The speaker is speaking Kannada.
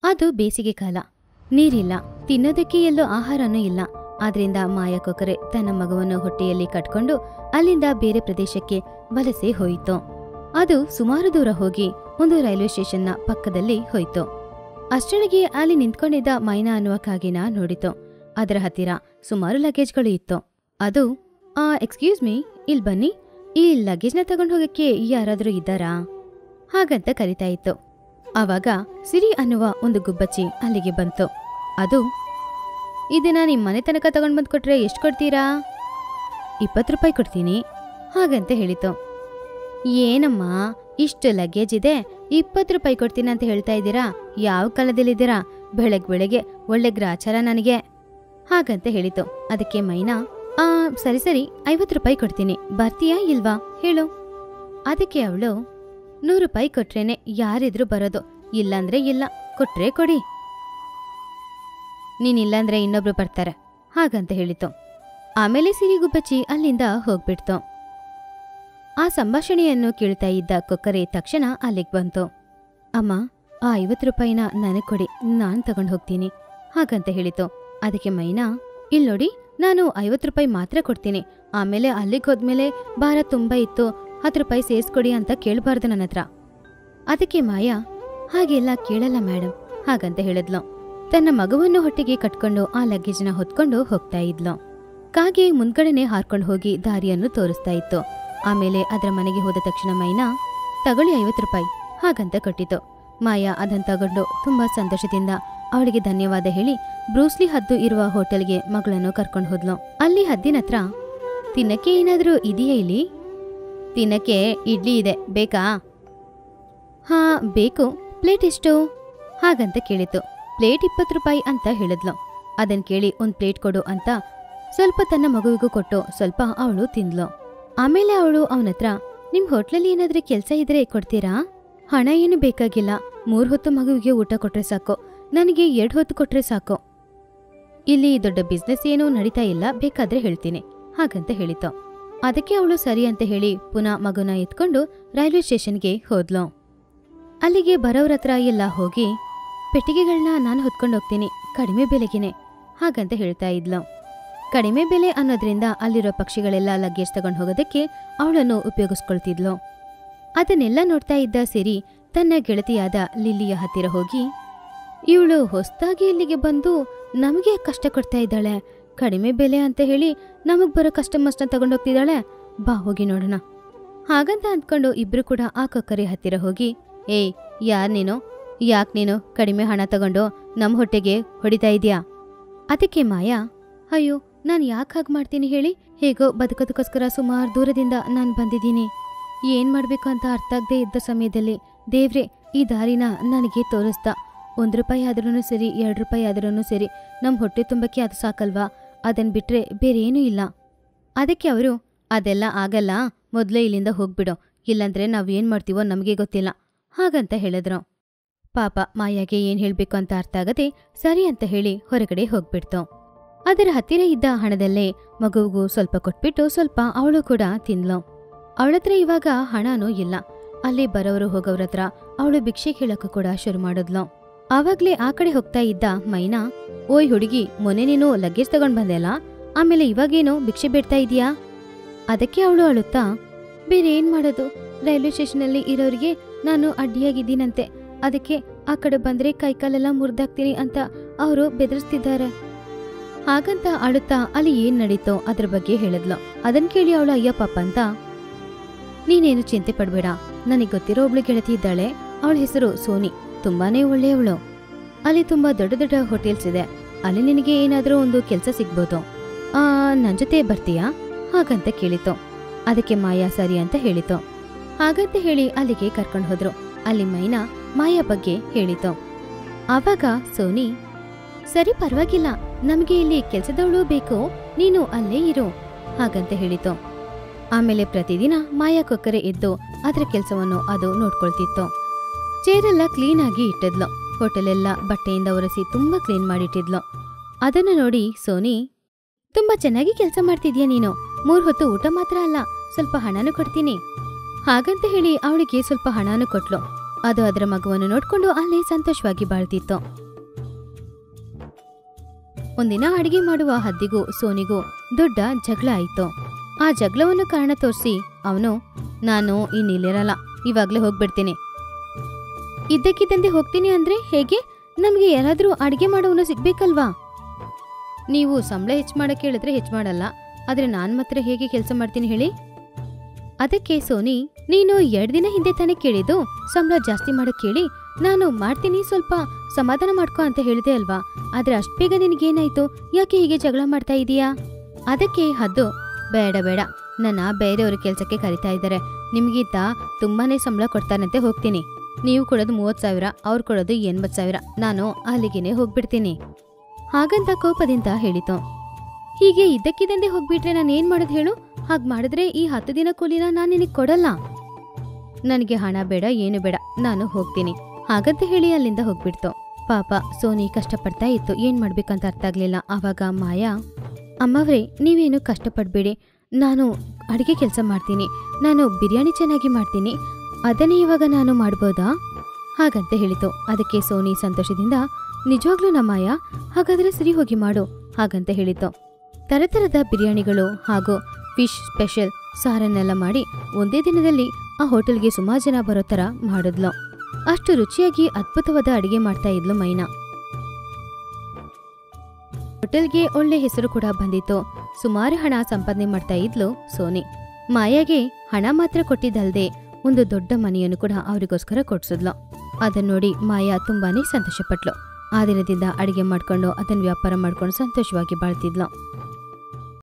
ಅದು ಬೇಸಿಗೆ ಕಾಲ ನೀರಿಲ್ಲ ತಿನ್ನೋದಕ್ಕೆ ಎಲ್ಲೋ ಆಹಾರನೂ ಇಲ್ಲ ಆದ್ರಿಂದ ಮಾಯಾ ಕೊಕ್ಕರೆ ತನ್ನ ಮಗುವನ್ನು ಹೊಟ್ಟೆಯಲ್ಲಿ ಕಟ್ಕೊಂಡು ಅಲ್ಲಿಂದ ಬೇರೆ ಪ್ರದೇಶಕ್ಕೆ ವಲಸೆ ಹೋಯಿತು ಅದು ಸುಮಾರು ದೂರ ಹೋಗಿ ಒಂದು ರೈಲ್ವೆ ಸ್ಟೇಷನ್ನ ಪಕ್ಕದಲ್ಲಿ ಹೋಯ್ತು ಅಷ್ಟರೊಳಗೆ ಅಲ್ಲಿ ನಿಂತ್ಕೊಂಡಿದ್ದ ಮೈನಾ ಅನ್ನುವ ಕಾಗಿನ ನೋಡಿತು ಅದರ ಹತ್ತಿರ ಸುಮಾರು ಲಗೇಜ್ಗಳು ಇತ್ತು ಅದು ಆ ಎಕ್ಸ್ಕ್ಯೂಸ್ ಮೀ ಇಲ್ಲಿ ಬನ್ನಿ ಈ ಲಗೇಜ್ನ ತಗೊಂಡು ಹೋಗಕ್ಕೆ ಯಾರಾದರೂ ಇದ್ದಾರಾ ಹಾಗಂತ ಕರಿತಾ ಇತ್ತು ಆವಾಗ ಸಿರಿ ಅನ್ನುವ ಒಂದು ಗುಬ್ಬಚ್ಚಿ ಅಲ್ಲಿಗೆ ಬಂತು ಅದು ಇದನ್ನ ನಿಮ್ಮ ಮನೆ ತನಕ ತಗೊಂಡು ಬಂದು ಕೊಟ್ರೆ ಎಷ್ಟು ಕೊಡ್ತೀರಾ ಇಪ್ಪತ್ತು ರೂಪಾಯಿ ಕೊಡ್ತೀನಿ ಹಾಗಂತ ಹೇಳಿತು ಏನಮ್ಮ ಇಷ್ಟು ಲಗೇಜ್ ಇದೆ ಇಪ್ಪತ್ತು ರೂಪಾಯಿ ಕೊಡ್ತೀನಿ ಅಂತ ಹೇಳ್ತಾ ಇದ್ದೀರಾ ಯಾವ ಕಾಲದಲ್ಲಿದ್ದೀರಾ ಬೆಳಗ್ಗೆ ಬೆಳಗ್ಗೆ ಒಳ್ಳೆ ಗ್ರಾಚಾರ ನನಗೆ ಹಾಗಂತ ಹೇಳಿತು ಅದಕ್ಕೆ ಮೈನಾ ಆ ಸರಿ ಸರಿ ಐವತ್ತು ರೂಪಾಯಿ ಕೊಡ್ತೀನಿ ಬರ್ತೀಯಾ ಇಲ್ವಾ ಹೇಳು ಅದಕ್ಕೆ ಅವಳು ನೂರು ರೂಪಾಯಿ ಕೊಟ್ರೇನೆ ಯಾರಿದ್ರು ಬರೋದು ಇಲ್ಲಾಂದ್ರೆ ಇಲ್ಲ ಕೊಟ್ರೆ ಕೊಡಿ ನೀನಿಲ್ಲಾಂದ್ರೆ ಇನ್ನೊಬ್ರು ಬರ್ತಾರೆ ಹಾಗಂತ ಹೇಳಿತು ಆಮೇಲೆ ಸಿರಿಗುಬ್ಬಚ್ಚಿ ಅಲ್ಲಿಂದ ಹೋಗ್ಬಿಡ್ತು ಆ ಸಂಭಾಷಣೆಯನ್ನು ಕೇಳ್ತಾ ಇದ್ದ ಕೊಕ್ಕರೆ ತಕ್ಷಣ ಅಲ್ಲಿಗೆ ಬಂತು ಅಮ್ಮ ಆ ಐವತ್ತು ರೂಪಾಯಿನ ನನಗೆ ಕೊಡಿ ನಾನು ತಗೊಂಡು ಹೋಗ್ತೀನಿ ಹಾಗಂತ ಹೇಳಿತು ಅದಕ್ಕೆ ಮೈನಾ ಇಲ್ಲಿ ನೋಡಿ ನಾನು ಐವತ್ತು ರೂಪಾಯಿ ಮಾತ್ರ ಕೊಡ್ತೀನಿ ಆಮೇಲೆ ಅಲ್ಲಿಗೆ ಹೋದ್ಮೇಲೆ ಭಾರ ತುಂಬ ಇತ್ತು ಹತ್ತು ರೂಪಾಯಿ ಸೇರಿಸ್ಕೊಡಿ ಅಂತ ಕೇಳಬಾರ್ದು ನನ್ನ ಹತ್ರ ಅದಕ್ಕೆ ಮಾಯಾ ಹಾಗೆಲ್ಲ ಕೇಳಲ್ಲ ಮೇಡಮ್ ಹಾಗಂತ ಹೇಳಿದ್ಲು ತನ್ನ ಮಗುವನ್ನು ಹೊಟ್ಟೆಗೆ ಕಟ್ಕೊಂಡು ಆ ಲಗೇಜ್ನ ಹೊತ್ಕೊಂಡು ಹೋಗ್ತಾ ಇದ್ಲು ಕಾಗೆ ಮುಂದ್ಗಡೆನೆ ಹಾರ್ಕೊಂಡು ಹೋಗಿ ದಾರಿಯನ್ನು ತೋರಿಸ್ತಾ ಇತ್ತು ಆಮೇಲೆ ಅದರ ಮನೆಗೆ ಹೋದ ತಕ್ಷಣ ಮೈನಾ ತಗೊಳ್ಳಿ ಐವತ್ತು ರೂಪಾಯಿ ಹಾಗಂತ ಕೊಟ್ಟಿತು ಮಾಯಾ ಅದನ್ನ ತಗೊಂಡು ತುಂಬಾ ಸಂತೋಷದಿಂದ ಅವಳಿಗೆ ಧನ್ಯವಾದ ಹೇಳಿ ಬ್ರೂಸ್ಲಿ ಹದ್ದು ಇರುವ ಹೋಟೆಲ್ಗೆ ಮಗಳನ್ನು ಕರ್ಕೊಂಡು ಹೋದ್ಲು ಅಲ್ಲಿ ಹದ್ದಿನ ಹತ್ರ ತಿನ್ನಕ್ಕೆ ಏನಾದ್ರೂ ಇದೆಯಾ ಇಲ್ಲಿ ತಿನ್ನಕ್ಕೆ ಇಡ್ಲಿ ಇದೆ ಬೇಕಾ ಹಾ ಬೇಕು ಪ್ಲೇಟ್ ಎಷ್ಟು ಹಾಗಂತ ಕೇಳಿತು ಪ್ಲೇಟ್ ಇಪ್ಪತ್ತು ರೂಪಾಯಿ ಅಂತ ಹೇಳಿದ್ಲು ಅದನ್ ಕೇಳಿ ಒಂದ್ ಪ್ಲೇಟ್ ಕೊಡು ಅಂತ ಸ್ವಲ್ಪ ತನ್ನ ಮಗುವಿಗೂ ಕೊಟ್ಟು ಸ್ವಲ್ಪ ಅವಳು ತಿಂದ್ಲು ಆಮೇಲೆ ಅವಳು ಅವನ ಹತ್ರ ನಿಮ್ ಹೋಟ್ಲಲ್ಲಿ ಏನಾದ್ರೂ ಕೆಲ್ಸ ಇದ್ರೆ ಕೊಡ್ತೀರಾ ಹಣ ಏನು ಬೇಕಾಗಿಲ್ಲ ಮೂರ್ ಹೊತ್ತು ಮಗುವಿಗೆ ಊಟ ಕೊಟ್ರೆ ಸಾಕು ನನಗೆ ಎರಡು ಹೊತ್ತು ಕೊಟ್ರೆ ಸಾಕು ಇಲ್ಲಿ ದೊಡ್ಡ ಬಿಸ್ನೆಸ್ ಏನೂ ನಡೀತಾ ಇಲ್ಲ ಬೇಕಾದ್ರೆ ಹೇಳ್ತೀನಿ ಹಾಗಂತ ಹೇಳಿತು ಅದಕ್ಕೆ ಅವಳು ಸರಿ ಅಂತ ಹೇಳಿ ಪುನಃ ಮಗುನ ಎತ್ಕೊಂಡು ರೈಲ್ವೆ ಸ್ಟೇಷನ್ಗೆ ಹೋದ್ಲು ಅಲ್ಲಿಗೆ ಬರೋವ್ರ ಹತ್ರ ಎಲ್ಲ ಹೋಗಿ ಪೆಟ್ಟಿಗೆಗಳನ್ನ ನಾನು ಹೊತ್ಕೊಂಡು ಹೋಗ್ತೀನಿ ಕಡಿಮೆ ಬೆಲೆಗೆನೆ ಹಾಗಂತ ಹೇಳ್ತಾ ಇದ್ಲು ಕಡಿಮೆ ಬೆಲೆ ಅನ್ನೋದ್ರಿಂದ ಅಲ್ಲಿರೋ ಪಕ್ಷಿಗಳೆಲ್ಲ ಲಗೇಜ್ ತಗೊಂಡು ಹೋಗೋದಕ್ಕೆ ಅವಳನ್ನು ಉಪಯೋಗಿಸ್ಕೊಳ್ತಿದ್ಲು ಅದನ್ನೆಲ್ಲ ನೋಡ್ತಾ ಇದ್ದ ಸಿರಿ ತನ್ನ ಗೆಳತಿಯಾದ ಲಿಲ್ಲಿಯ ಹತ್ತಿರ ಹೋಗಿ ಇವಳು ಹೊಸ್ದಾಗಿ ಇಲ್ಲಿಗೆ ಬಂದು ನಮಗೆ ಕಷ್ಟ ಕೊಡ್ತಾ ಇದ್ದಾಳೆ ಕಡಿಮೆ ಬೆಲೆ ಅಂತ ಹೇಳಿ ನಮಗ್ ಬರೋ ಕಸ್ಟಮರ್ಸ್ನ ತಗೊಂಡೋಗ್ತಿದ್ದಾಳೆ ಬಾ ಹೋಗಿ ನೋಡೋಣ ಹಾಗಂತ ಅಂದ್ಕೊಂಡು ಇಬ್ರು ಕೂಡ ಆ ಕೊಕ್ಕರೆ ಹತ್ತಿರ ಹೋಗಿ ಏಯ್ ಯಾರ್ ನೀನು ಯಾಕ್ ನೀನು ಕಡಿಮೆ ಹಣ ತಗೊಂಡು ನಮ್ಮ ಹೊಟ್ಟೆಗೆ ಹೊಡಿತಾ ಇದೀಯಾ ಅದಕ್ಕೆ ಮಾಯಾ ಅಯ್ಯೋ ನಾನು ಯಾಕೆ ಹಾಗೆ ಮಾಡ್ತೀನಿ ಹೇಳಿ ಹೇಗೋ ಬದುಕೋದಕ್ಕೋಸ್ಕರ ಸುಮಾರು ದೂರದಿಂದ ನಾನು ಬಂದಿದ್ದೀನಿ ಏನ್ ಮಾಡ್ಬೇಕು ಅಂತ ಅರ್ಥ ಆಗದೆ ಇದ್ದ ಸಮಯದಲ್ಲಿ ದೇವ್ರೆ ಈ ದಾರಿನ ನನಗೆ ತೋರಿಸ್ದ ಒಂದು ರೂಪಾಯಿ ಆದ್ರೂ ಸರಿ ಎರಡು ರೂಪಾಯಿ ಆದ್ರೂ ಸರಿ ನಮ್ಮ ಹೊಟ್ಟೆ ತುಂಬಕ್ಕೆ ಅದು ಸಾಕಲ್ವಾ ಅದನ್ ಬಿಟ್ರೆ ಬೇರೆ ಏನೂ ಇಲ್ಲ ಅದಕ್ಕೆ ಅವರು ಅದೆಲ್ಲ ಆಗಲ್ಲ ಮೊದಲೇ ಇಲ್ಲಿಂದ ಹೋಗ್ಬಿಡು ಇಲ್ಲಾಂದ್ರೆ ನಾವು ಏನ್ ಮಾಡ್ತೀವೋ ನಮಗೆ ಗೊತ್ತಿಲ್ಲ ಹಾಗಂತ ಹೇಳಿದ್ರು ಪಾಪ ಮಾಯಾಗೆ ಏನ್ ಹೇಳ್ಬೇಕು ಅಂತ ಅರ್ಥ ಆಗದೆ ಸರಿ ಅಂತ ಹೇಳಿ ಹೊರಗಡೆ ಹೋಗ್ಬಿಡ್ತು ಅದರ ಹತ್ತಿರ ಇದ್ದ ಹಣದಲ್ಲೇ ಮಗುವಿಗೂ ಸ್ವಲ್ಪ ಕೊಟ್ಬಿಟ್ಟು ಸ್ವಲ್ಪ ಅವಳು ಕೂಡ ತಿನ್ಲು ಅವಳತ್ರ ಇವಾಗ ಹಣನೂ ಇಲ್ಲ ಅಲ್ಲಿ ಬರೋರು ಹೋಗೋವ್ರ ಹತ್ರ ಅವಳು ಭಿಕ್ಷೆ ಕೇಳಕ್ಕೂ ಕೂಡ ಶುರು ಮಾಡಿದ್ಲು ಆವಾಗ್ಲೇ ಆ ಕಡೆ ಹೋಗ್ತಾ ಇದ್ದ ಮೈನಾ ಓಯ್ ಹುಡುಗಿ ಮೊನ್ನೆ ನೀನು ಲಗೇಜ್ ತಗೊಂಡ್ ಬಂದೆಲ್ಲ ಆಮೇಲೆ ಇವಾಗೇನು ಭಿಕ್ಷೆ ಬೇಡ್ತಾ ಇದೀಯಾ ಅದಕ್ಕೆ ಅವಳು ಅಳುತ್ತಾ ಬೇರೆ ಏನ್ ಮಾಡೋದು ರೈಲ್ವೆ ಸ್ಟೇಷನಲ್ಲಿ ಇರೋರಿಗೆ ನಾನು ಅಡ್ಡಿಯಾಗಿದ್ದೀನಂತೆ ಅದಕ್ಕೆ ಆ ಕಡೆ ಬಂದ್ರೆ ಕೈಕಾಲೆಲ್ಲ ಮುರಿದಾಕ್ತೀನಿ ಅಂತ ಅವರು ಬೆದರಿಸ್ತಿದ್ದಾರೆ ಹಾಗಂತ ಅಳುತ್ತಾ ಅಲ್ಲಿ ಏನ್ ನಡೀತೋ ಅದ್ರ ಬಗ್ಗೆ ಹೇಳಿದ್ಲು ಅದನ್ ಕೇಳಿ ಅವಳು ಅಯ್ಯ ಪಾಪ ಅಂತ ನೀನೇನು ಚಿಂತೆ ಪಡ್ಬೇಡ ನನಗೆ ಗೊತ್ತಿರೋ ಒಬ್ಳು ಗೆಳತಿ ಇದ್ದಾಳೆ ಅವಳ ಹೆಸರು ಸೋನಿ ತುಂಬಾನೇ ಒಳ್ಳೆಯವಳು ಅಲ್ಲಿ ತುಂಬಾ ದೊಡ್ಡ ದೊಡ್ಡ ಹೋಟೆಲ್ಸ್ ಇದೆ ಅಲ್ಲಿ ನಿನಗೆ ಏನಾದ್ರೂ ಒಂದು ಕೆಲಸ ಸಿಗ್ಬೋದು ಆ ನನ್ ಜೊತೆ ಬರ್ತೀಯಾ ಹಾಗಂತ ಕೇಳಿತು ಅದಕ್ಕೆ ಮಾಯಾ ಸರಿ ಅಂತ ಹೇಳಿತು ಹಾಗಂತ ಹೇಳಿ ಅಲ್ಲಿಗೆ ಕರ್ಕೊಂಡು ಹೋದ್ರು ಅಲ್ಲಿ ಮೈನಾ ಮಾಯಾ ಬಗ್ಗೆ ಹೇಳಿತು ಆವಾಗ ಸೋನಿ ಸರಿ ಪರವಾಗಿಲ್ಲ ನಮಗೆ ಇಲ್ಲಿ ಕೆಲ್ಸದವಳು ಬೇಕು ನೀನು ಅಲ್ಲೇ ಇರು ಹಾಗಂತ ಹೇಳಿತು ಆಮೇಲೆ ಪ್ರತಿದಿನ ಮಾಯಾ ಕೊಕ್ಕರೆ ಎದ್ದು ಅದರ ಕೆಲಸವನ್ನು ಅದು ನೋಡ್ಕೊಳ್ತಿತ್ತು ಚೇರೆಲ್ಲ ಕ್ಲೀನ್ ಆಗಿ ಇಟ್ಟಿದ್ಲು ಹೋಟೆಲ್ ಎಲ್ಲ ಬಟ್ಟೆಯಿಂದ ಒರೆಸಿ ತುಂಬಾ ಕ್ಲೀನ್ ಮಾಡಿಟ್ಟಿದ್ಲು ಅದನ್ನ ನೋಡಿ ಸೋನಿ ತುಂಬಾ ಚೆನ್ನಾಗಿ ಕೆಲಸ ಮಾಡ್ತಿದ್ಯಾ ನೀನು ಮೂರ್ ಹೊತ್ತು ಊಟ ಮಾತ್ರ ಅಲ್ಲ ಸ್ವಲ್ಪ ಹಣನೂ ಕೊಡ್ತೀನಿ ಹಾಗಂತ ಹೇಳಿ ಅವಳಿಗೆ ಸ್ವಲ್ಪ ಹಣನೂ ಕೊಟ್ಲು ಅದು ಅದರ ಮಗುವನ್ನು ನೋಡ್ಕೊಂಡು ಅಲ್ಲೇ ಸಂತೋಷವಾಗಿ ಬಾಳ್ತಿತ್ತು ಒಂದಿನ ಅಡಿಗೆ ಮಾಡುವ ಹದ್ದಿಗೂ ಸೋನಿಗೂ ದೊಡ್ಡ ಜಗಳ ಆಯಿತು ಆ ಜಗಳವನ್ನು ಕಾರಣ ತೋರಿಸಿ ಅವನು ನಾನು ಇನ್ನಿಲ್ಲಿರಲ್ಲ ಇವಾಗ್ಲೇ ಹೋಗ್ಬಿಡ್ತೀನಿ ಇದ್ದಕ್ಕಿದ್ದಂತೆ ಹೋಗ್ತೀನಿ ಅಂದ್ರೆ ಹೇಗೆ ನಮಗೆ ಯಾರಾದ್ರೂ ಅಡಿಗೆ ಮಾಡೋನು ಸಿಗ್ಬೇಕಲ್ವಾ ನೀವು ಸಂಬಳ ಹೆಚ್ಚು ಮಾಡಕ್ಕೆ ಹೇಳಿದ್ರೆ ಹೆಚ್ಚು ಮಾಡಲ್ಲ ಆದ್ರೆ ನಾನ್ ಮಾತ್ರ ಹೇಗೆ ಕೆಲಸ ಮಾಡ್ತೀನಿ ಹೇಳಿ ಅದಕ್ಕೆ ಸೋನಿ ನೀನು ಎರಡು ದಿನ ಹಿಂದೆ ತಾನೇ ಕೇಳಿದ್ದು ಸಂಬಳ ಜಾಸ್ತಿ ಮಾಡಕ್ ಕೇಳಿ ನಾನು ಮಾಡ್ತೀನಿ ಸ್ವಲ್ಪ ಸಮಾಧಾನ ಮಾಡ್ಕೊ ಅಂತ ಹೇಳಿದೆ ಅಲ್ವಾ ಆದ್ರೆ ಅಷ್ಟ್ ಬೇಗ ನಿನಗೇನಾಯ್ತು ಯಾಕೆ ಹೀಗೆ ಜಗಳ ಮಾಡ್ತಾ ಇದೀಯಾ ಅದಕ್ಕೆ ಹದ್ದು ಬೇಡ ಬೇಡ ನನ್ನ ಬೇರೆಯವ್ರ ಕೆಲ್ಸಕ್ಕೆ ಕರಿತಾ ಇದ್ದಾರೆ ನಿಮ್ಗಿಂತ ತುಂಬಾನೇ ಸಂಬಳ ಕೊಡ್ತಾರಂತೆ ಹೋಗ್ತೀನಿ ನೀವು ಕೊಡೋದು ಮೂವತ್ ಸಾವಿರ ಅವ್ರು ಕೊಡೋದು ಎಂಬತ್ ಸಾವಿರ ನಾನು ಅಲ್ಲಿಗೆನೆ ಹೋಗ್ಬಿಡ್ತೀನಿ ಹಾಗಂತ ಕೋಪದಿಂದ ಹೇಳಿತು ಹೀಗೆ ಇದ್ದಕ್ಕಿದ್ದಂತೆ ಹೋಗ್ಬಿಟ್ರೆ ನಾನು ಏನ್ ಮಾಡೋದು ಹೇಳು ಹಾಗ್ ಮಾಡಿದ್ರೆ ಈ ಹತ್ತು ದಿನ ಕೂಲಿನ ನಾನು ನಿನಗೆ ಕೊಡಲ್ಲ ನನಗೆ ಹಣ ಬೇಡ ಏನು ಬೇಡ ನಾನು ಹೋಗ್ತೀನಿ ಹಾಗಂತ ಹೇಳಿ ಅಲ್ಲಿಂದ ಹೋಗ್ಬಿಡ್ತು ಪಾಪ ಸೋನಿ ಕಷ್ಟಪಡ್ತಾ ಇತ್ತು ಏನ್ ಮಾಡ್ಬೇಕಂತ ಅರ್ಥ ಆಗ್ಲಿಲ್ಲ ಆವಾಗ ಮಾಯಾ ಅಮ್ಮವ್ರೆ ನೀವೇನು ಕಷ್ಟಪಡ್ಬೇಡಿ ನಾನು ಅಡಿಗೆ ಕೆಲಸ ಮಾಡ್ತೀನಿ ನಾನು ಬಿರಿಯಾನಿ ಚೆನ್ನಾಗಿ ಮಾಡ್ತೀನಿ ಅದನ್ನೇ ಇವಾಗ ನಾನು ಮಾಡ್ಬೋದಾ ಹಾಗಂತ ಹೇಳಿತು ಅದಕ್ಕೆ ಸೋನಿ ಸಂತೋಷದಿಂದ ನಿಜವಾಗ್ಲೂ ನಮ್ಮಯ್ಯ ಹಾಗಾದ್ರೆ ಸರಿ ಹೋಗಿ ಮಾಡು ಹಾಗಂತ ಹೇಳಿತು ತರತರದ ಬಿರಿಯಾನಿಗಳು ಹಾಗೂ ಫಿಶ್ ಸ್ಪೆಷಲ್ ಸಾರನ್ನೆಲ್ಲ ಮಾಡಿ ಒಂದೇ ದಿನದಲ್ಲಿ ಆ ಹೋಟೆಲ್ಗೆ ಸುಮಾರು ಜನ ಬರೋ ಥರ ಮಾಡಿದ್ಲು ಅಷ್ಟು ರುಚಿಯಾಗಿ ಅದ್ಭುತವಾದ ಅಡಿಗೆ ಮಾಡ್ತಾ ಇದ್ಲು ಮೈನಾ ಹೋಟೆಲ್ಗೆ ಒಳ್ಳೆ ಹೆಸರು ಕೂಡ ಬಂದಿತ್ತು ಸುಮಾರು ಹಣ ಸಂಪಾದನೆ ಮಾಡ್ತಾ ಇದ್ಲು ಸೋನಿ ಮಾಯಾಗೆ ಹಣ ಮಾತ್ರ ಕೊಟ್ಟಿದ್ದಲ್ದೆ ಒಂದು ದೊಡ್ಡ ಮನೆಯನ್ನು ಕೂಡ ಅವರಿಗೋಸ್ಕರ ಕೊಡ್ಸಿದ್ಲು ಅದನ್ನ ನೋಡಿ ಮಾಯಾ ತುಂಬಾನೇ ಸಂತೋಷಪಟ್ಲು ಆ ದಿನದಿಂದ ಅಡಿಗೆ ಮಾಡ್ಕೊಂಡು ಅದನ್ನ ವ್ಯಾಪಾರ ಮಾಡ್ಕೊಂಡು ಸಂತೋಷವಾಗಿ ಬಾಳ್ತಿದ್ಲು